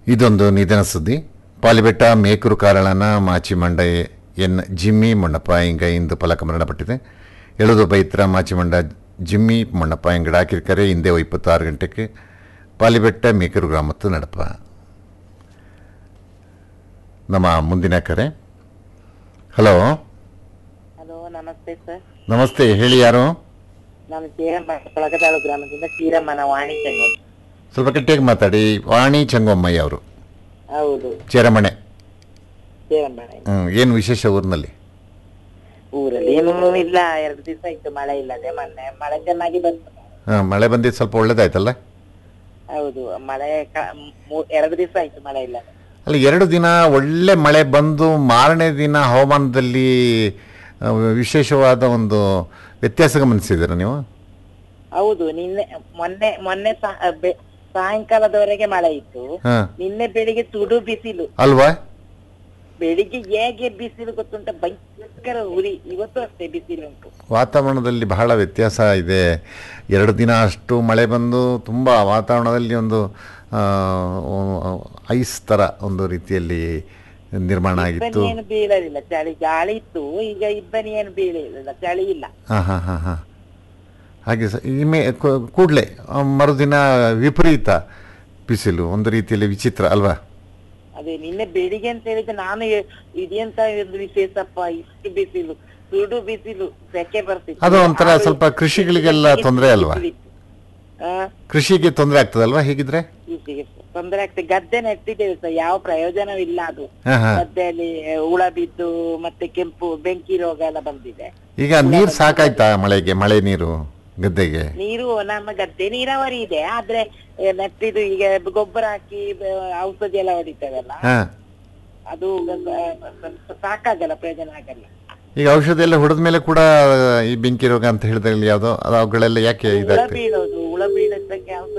ಇದೊಂದು ನಿಧನ ಸುದ್ದಿ ಪಾಲಿಬೆಟ್ಟ ಮೇಕೂರು ಕಾರಳನ ಮಾಚಿಮಂಡ ಎನ್ ಜಿಮ್ಮಿ ಮೊಣ್ಣಪ್ಪ ಇಂಗ ಇಂದು ಫಲಕ ಮರಣಪಟ್ಟಿದೆ ಎಳುದು ಬೈತ್ರ ಮಾಚಿಮಂಡ ಜಿಮ್ಮಿ ಮೊಣ್ಣಪ್ಪ ಇಂಗಡ ಹಾಕಿರ್ಕರೆ ಹಿಂದೆ ಇಪ್ಪತ್ತಾರು ಗಂಟೆಗೆ ಪಾಲಿಬೆಟ್ಟ ಮೇಕೂರು ಗ್ರಾಮತ್ತು ನಡಪ ನಮ್ಮ ಮುಂದಿನ ಕರೆ ಹಲೋ ಹಲೋ ನಮಸ್ತೆ ಸರ್ ನಮಸ್ತೆ ಹೇಳಿ ಯಾರು ನಾನು ಚೀರಮ್ಮ ಕೊಳಗದಾಳು ಗ್ರಾಮದಿಂದ ಚೀರಮ್ಮನ ವಾಣಿ ಚೆಂಗು ಸ್ವಲ್ಪ ಗಟ್ಟಿಯಾಗಿ ಮಾತಾಡಿ ವಾಣಿ ಚಂಗಮ್ಮಯ್ಯ ಅವರು ಹೌದು ಚೇರಮಣೆ ಚೀರಮ್ಮನ ಏನು ವಿಶೇಷ ಊರಿನಲ್ಲಿ ಊರಲ್ಲಿ ಏನೂ ಇಲ್ಲ ಎರಡು ದಿವಸ ಇತ್ತು ಮಳೆ ಇಲ್ಲದೆ ಮೊನ್ನೆ ಮಳೆ ಚೆನ್ನಾಗಿ ಬಂತು ಹಾಂ ಮಳೆ ಬಂದಿದ್ದು ಸ್ವಲ್ಪ ಒಳ್ಳೇದಾಯ್ತಲ್ಲ ಹೌದು ಮಳೆ ಕ- ಮೂ- ಎರಡು ದಿವಸ ಆಯ್ತು ಮಳೆ ಇಲ್ಲದೆ ಅಲ್ಲ ಎರಡು ದಿನ ಒಳ್ಳೆ ಮಳೆ ಬಂದು ಮಾರನೇ ದಿನ ಹವಾಮಾನದಲ್ಲಿ ಆ, ವಿಶೇಷವಾದ ಒಂದು ವ್ಯತ್ಯಾಸ ಗಮನಿಸಿದ್ದೀರಾ ನೀವು ಹೌದು ನಿನ್ನೆ ಮೊನ್ನೆ ಮೊನ್ನೆ ಸಾ- ಬೆ- ಸಾಯಂಕಾಲದವರೆಗೆ ಮಳೆ ಇತ್ತು ಹಾಂ ನಿನ್ನೆ ಬೆಳಿಗ್ಗೆ ಸುಡು ಬಿಸಿಲು ಅಲ್ವಾ ಬೆಳಿಗ್ಗೆ ಹೇಗೆ ಬಿಸಿಲು ಗೊತ್ತುಂಟ ಭಯಂಕರ ಉರಿ ಇವತ್ತು ಅಷ್ಟೇ ಬಿಸಿಲು ಉಂಟು ವಾತಾವರಣದಲ್ಲಿ ಬಹಳ ವ್ಯತ್ಯಾಸ ಇದೆ ಎರಡು ದಿನ ಅಷ್ಟು ಮಳೆ ಬಂದು ತುಂಬ ವಾತಾವರಣದಲ್ಲಿ ಒಂದು ಆ, ಐಸ್ ಥರ ಒಂದು ರೀತಿಯಲ್ಲಿ ನಿರ್ಮಾಣ ಆಗಿತ್ತು ಇಬ್ಬನಿ ಏನು ಬೀಳಲಿಲ್ಲ ಚಳಿ ಗಾಳಿ ಇತ್ತು ಈಗ ಇಬ್ಬನಿ ಏನು ಬೀಳಲಿಲ್ಲ ಚಳಿ ಇಲ್ಲ ಹಾಂ ಹಾಂ ಹಾಂ ಹಾಂ ಹಾಗೆ ಸ ಈ ಮೇ ಕೂಡಲೇ ಮರುದಿನ ವಿಪರೀತ ಬಿಸಿಲು ಒಂದು ರೀತಿಯಲ್ಲಿ ವಿಚಿತ್ರ ಅಲ್ವಾ ಅದೇ ನಿನ್ನೆ ಬೆಳಿಗ್ಗೆ ಅಂತ ಹೇಳಿದ್ರೆ ನಾನು ಎ- ಇದೆಂತ ಒಂದು ವಿಶೇಷಪ್ಪ ಇಷ್ಟು ಬಿಸಿಲು ಸುಡು ಬಿಸಿಲು ಸೆಕೆ ಬರ್ತಿತ್ತು ಅದು ಒಂಥರ ಆರು- ಸ್ವಲ್ಪ ಕೃಷಿಗಳಿಗೆಲ್ಲ ತೊಂದ್ರೆ ಅಲ್ವಾ? ಬಿಸಿಲಿತ್ತು. ಆ, ಕೃಷಿಗೆ ತೊಂದರೆ ಆಗ್ತದಲ್ವಾ ಹೇಗಿದ್ರೆ ಕೃಷಿಗೆ ತೊಂದರೆ ಆಗ್ತದೆ ಗದ್ದೆ ನೆಟ್ಟಿದ್ದೇವೆ ಸರ್ ಯಾವ ಪ್ರಯೋಜನವಿಲ್ಲ ಅದು ಹಾಂ ಹಾಂ ಗದ್ದೆಯಲ್ಲಿ ಹುಳ ಬಿದ್ದು ಮತ್ತೆ ಕೆಂಪು ಬೆಂಕಿ ರೋಗ ಎಲ್ಲ ಬಂದಿದೆ ಈಗ ನೀರು ಸಾಕಾಯ್ತಾ ಮಳೆಗೆ ಮಳೆ ನೀರು ಗದ್ದೆಗೆ ನೀರು ನಮ್ಮ ಗದ್ದೆ ನೀರಾವರಿ ಇದೆ ಆದ್ರೆ ಎ, ನೆಟ್ಟಿದ್ದು ಈಗ ಗೊಬ್ಬರ ಹಾಕಿ ಬ- ಔಷಧಿ ಎಲ್ಲ ಹೊಡಿತೇವಲ್ಲ ಹಾಂ ಅದು ಸ್ವಲ್ಪ ಸಾಕಾಗಲ್ಲ ಪ್ರಯೋಜನ ಆಗಲ್ಲ ಈಗ ಔಷಧಿ ಎಲ್ಲ ಹೊಡೆದ ಮೇಲೆ ಕೂಡ ಈ ಬೆಂಕಿ ರೋಗ ಅಂತ ಹೇಳಿದ್ರೆ ಯಾವುದೋ ಅದು ಅವುಗಳೆಲ್ಲ ಯಾಕೆ ಹುಳ ಇದಾಗ್ತದೆ ಬೀಳೋದು ಹುಳ ಬೀಳೋದಕ್ಕೆ ಔಷಧಿ